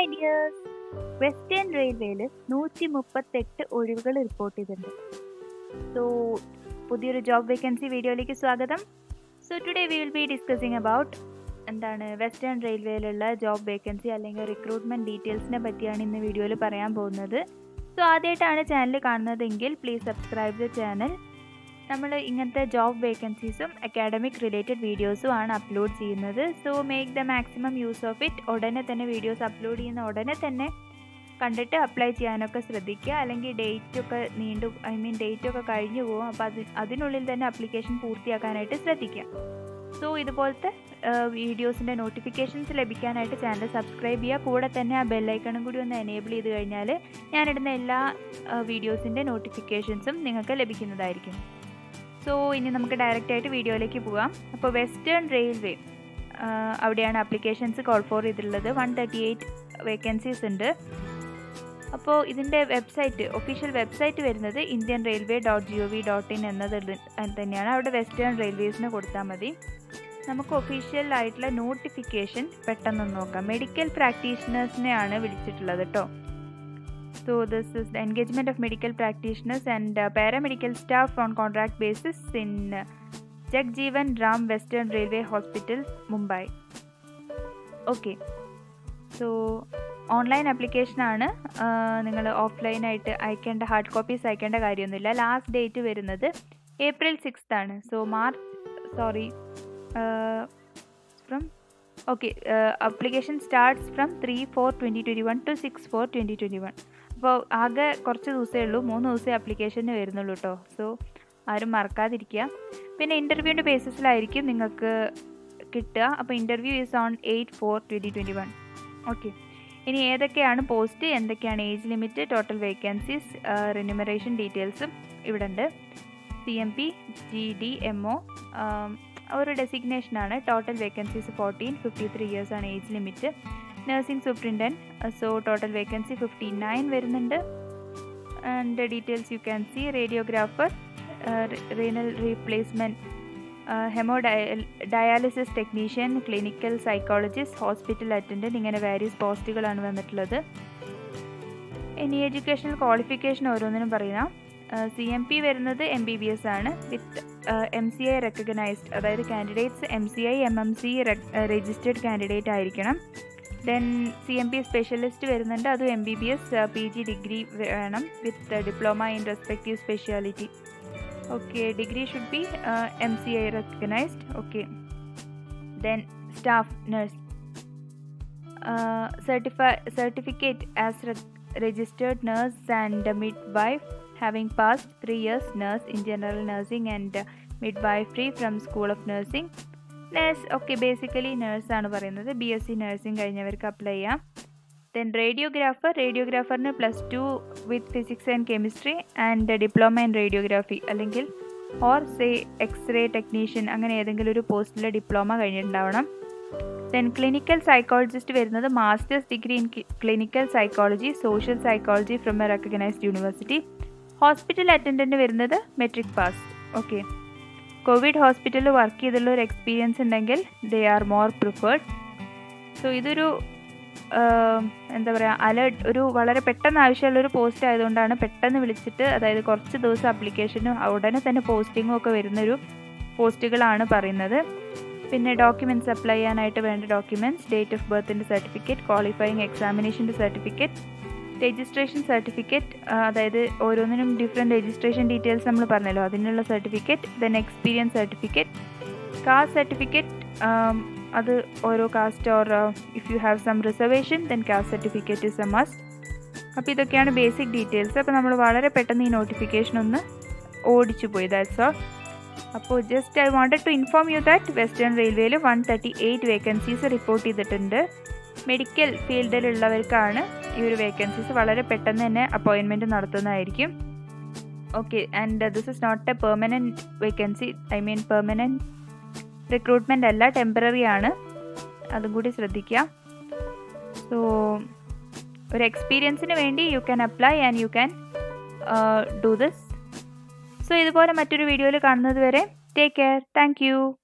Hi dears western റെയിൽവേയിൽ നൂറ്റി മുപ്പത്തെട്ട് ഒഴിവുകൾ റിപ്പോർട്ട് ചെയ്തിട്ടുണ്ട് സോ പുതിയൊരു ജോബ് വേക്കൻസി വീഡിയോയിലേക്ക് സ്വാഗതം so today we will be discussing about എന്താണ് വെസ്റ്റേൺ റെയിൽവേയിലുള്ള ജോബ് വേക്കൻസി അല്ലെങ്കിൽ റിക്രൂട്ട്മെൻറ്റ് ഡീറ്റെയിൽസിനെ പറ്റിയാണ് ഇന്ന് വീഡിയോയിൽ പറയാൻ പോകുന്നത് സോ ആദ്യമായിട്ടാണ് ചാനൽ കാണുന്നതെങ്കിൽ പ്ലീസ് സബ്സ്ക്രൈബ് ദ ചാനൽ നമ്മൾ ഇങ്ങനത്തെ ജോബ് വേക്കൻസീസും അക്കാഡമിക് റിലേറ്റഡ് വീഡിയോസും ആണ് അപ്ലോഡ് ചെയ്യുന്നത് so make the maximum use of it ഉടനെ തന്നെ വീഡിയോസ് അപ്ലോഡ് ചെയ്യുന്ന ഉടനെ തന്നെ കണ്ടിട്ട് അപ്ലൈ ചെയ്യാനൊക്കെ ശ്രദ്ധിക്കുക അല്ലെങ്കിൽ ഡേറ്റ് ഒക്കെ നീണ്ടു ഐ മീൻ ഡേറ്റ് ഒക്കെ കഴിഞ്ഞു പോകും അപ്പോൾ അത് അതിനുള്ളിൽ തന്നെ അപ്ലിക്കേഷൻ പൂർത്തിയാക്കാനായിട്ട് ശ്രദ്ധിക്കുക സോ ഇതുപോലത്തെ വീഡിയോസിൻ്റെ നോട്ടിഫിക്കേഷൻസ് ലഭിക്കാനായിട്ട് ചാനൽ സബ്സ്ക്രൈബ് ചെയ്യുക കൂടെ തന്നെ ആ ബെല്ലൈക്കണും കൂടി ഒന്ന് എനേബിൾ ചെയ്ത് കഴിഞ്ഞാൽ ഞാനിടുന്ന എല്ലാ വീഡിയോസിൻ്റെ നോട്ടിഫിക്കേഷൻസും നിങ്ങൾക്ക് ലഭിക്കുന്നതായിരിക്കും സോ ഇനി നമുക്ക് ഡയറക്റ്റ് ആയിട്ട് വീഡിയോയിലേക്ക് പോകാം അപ്പോൾ വെസ്റ്റേൺ റെയിൽവേ അവിടെയാണ് അപ്ലിക്കേഷൻസ് കോൾ ഫോർ ചെയ്തിട്ടുള്ളത് വൺ തേർട്ടി എയ്റ്റ് വേക്കൻസീസ് ഉണ്ട് അപ്പോൾ ഇതിൻ്റെ വെബ്സൈറ്റ് ഒഫീഷ്യൽ വെബ്സൈറ്റ് വരുന്നത് Indian railway dot G O V dot in എന്നത് തന്നെയാണ് അവിടെ വെസ്റ്റേൺ റെയിൽവേസിന് കൊടുത്താൽ മതി നമുക്ക് ഒഫീഷ്യൽ ആയിട്ടുള്ള നോട്ടിഫിക്കേഷൻ പെട്ടെന്ന് നോക്കാം മെഡിക്കൽ പ്രാക്ടീഷണേഴ്സിനെയാണ് വിളിച്ചിട്ടുള്ളത് കേട്ടോ So this is the engagement of medical practitioners and uh, paramedical staff on contract basis in uh, Jagjeevan Ram Western Railway Hospital, Mumbai. Okay so online ആപ്ലിക്കേഷനാണ് നിങ്ങൾ ഓഫ്ലൈനായിട്ട് അയക്കേണ്ട ഹാർഡ് കോപ്പീസ് അയക്കേണ്ട കാര്യമൊന്നുമില്ല ലാസ്റ്റ് ഡേറ്റ് വരുന്നത് April sixth ആണ് so March sorry from okay application starts from three four twenty twenty one to six four twenty twenty one അപ്പോൾ ആകെ കുറച്ച് ദിവസമേ ഉള്ളൂ മൂന്ന് ദിവസമേ അപ്ലിക്കേഷന് വരുന്നുള്ളൂ കേട്ടോ സോ ആരും മറക്കാതിരിക്കുക പിന്നെ ഇൻ്റർവ്യൂവിൻ്റെ ബേസിസിലായിരിക്കും നിങ്ങൾക്ക് കിട്ടുക അപ്പോൾ interview is on eight four twenty twenty one okay ഇനി ഏതൊക്കെയാണ് പോസ്റ്റ് എന്തൊക്കെയാണ് age limit total vacancies remuneration ഡീറ്റെയിൽസും ഇവിടെ ഉണ്ട് C M P G D M O ഒരു ഡെസിഗ്നേഷനാണ് total vacancies fourteen fifty three years ആണ് age limit nursing superintendent so total vacancy fifty nine വരുന്നുണ്ട് and details you can see radiographer renal replacement haemo dialysis technician clinical psychologist hospital attendant ഇങ്ങനെ various പോസ്റ്റുകളാണ് വന്നിട്ടുള്ളത് ഇനി educational qualification ഓരോന്നിനും പറയാം C M P വരുന്നത് M B B S ആണ് with M C I recognised അതായത് candidates M C I M M C registered candidate ആയിരിക്കണം then C M P specialist വരുന്നുണ്ട് അതും M B B S P G degree വേണം with diploma in respective speciality okay degree should be M C I recognised okay then staff nurse certify certificate as registered nurse and midwife having passed 3 years nurse in general nursing and midwifery from School of Nursing. Nurse okay basically നേഴ്സാണ് പറയുന്നത് B S C nursing കഴിഞ്ഞവർക്ക് apply ചെയ്യാം then radiographer റേഡിയോഗ്രാഫറിന് plus two with physics and chemistry and diploma in radiography അല്ലെങ്കിൽ or say x-ray technician അങ്ങനെ ഏതെങ്കിലും ഒരു പോസ്റ്റിൽ ഡിപ്ലോമ കഴിഞ്ഞിട്ടുണ്ടാവണം ദെൻ ക്ലിനിക്കൽ സൈക്കോളജിസ്റ്റ് വരുന്നത് masters degree in clinical psychology social psychology from a recognised university hospital attendant വരുന്നത് matric pass okay covid ഹോസ്പിറ്റലിൽ work ചെയ്തുള്ള ഒരു എക്സ്പീരിയൻസ് ഉണ്ടെങ്കിൽ they are more preferred so ഇതൊരു എന്താ പറയുക അലേർട്ട് ഒരു വളരെ പെട്ടെന്ന് ആവശ്യമുള്ളൊരു പോസ്റ്റ് ആയതുകൊണ്ടാണ് പെട്ടെന്ന് വിളിച്ചിട്ട് അതായത് കുറച്ച് ദിവസം അപ്ലിക്കേഷനും ഉടനെ തന്നെ പോസ്റ്റിങ്ങും ഒക്കെ വരുന്നൊരു പോസ്റ്റുകളാണ് പറയുന്നത് പിന്നെ ഡോക്യുമെൻറ്റ്സ് അപ്ലൈ ചെയ്യാനായിട്ട് വേണ്ട ഡോക്യുമെൻറ്റ്സ് ഡേറ്റ് ഓഫ് ബർത്തിൻ്റെ സർട്ടിഫിക്കറ്റ് ക്വാളിഫയിങ് എക്സാമിനേഷൻ്റെ സർട്ടിഫിക്കറ്റ് രജിസ്ട്രേഷൻ സർട്ടിഫിക്കറ്റ് അതായത് ഓരോന്നിനും ഡിഫറെൻറ്റ് രജിസ്ട്രേഷൻ ഡീറ്റെയിൽസ് നമ്മൾ പറഞ്ഞല്ലോ അതിനുള്ള certificate then experience certificate caste certificate അത് ഓരോ caste or if you have some reservation then caste certificate is a must അപ്പോൾ ഇതൊക്കെയാണ് ബേസിക് ഡീറ്റെയിൽസ് അപ്പോൾ നമ്മൾ വളരെ പെട്ടെന്ന് ഈ നോട്ടിഫിക്കേഷൻ ഒന്ന് ഓടിച്ചു പോയി ദാറ്റ്സ് ഓൾ അപ്പോൾ just I wanted to inform you that western റെയിൽവേയിൽ one thirty eight vacancies report ചെയ്തിട്ടുണ്ട് മെഡിക്കൽ ഫീൽഡിലുള്ളവർക്കാണ് ഈ ഒരു വേക്കൻസീസ് വളരെ പെട്ടെന്ന് തന്നെ അപ്പോയിൻമെൻറ്റ് നടത്തുന്നതായിരിക്കും okay and this is not a permanent vacancy I mean permanent recruitment അല്ല ടെമ്പററി ആണ് അതും കൂടി ശ്രദ്ധിക്കുക സോ ഒരു എക്സ്പീരിയൻസിന് വേണ്ടി you can apply and you can do this so ഇതുപോലെ മറ്റൊരു വീഡിയോയിൽ കാണുന്നത് വരെ ടേക്ക് കെയർ താങ്ക്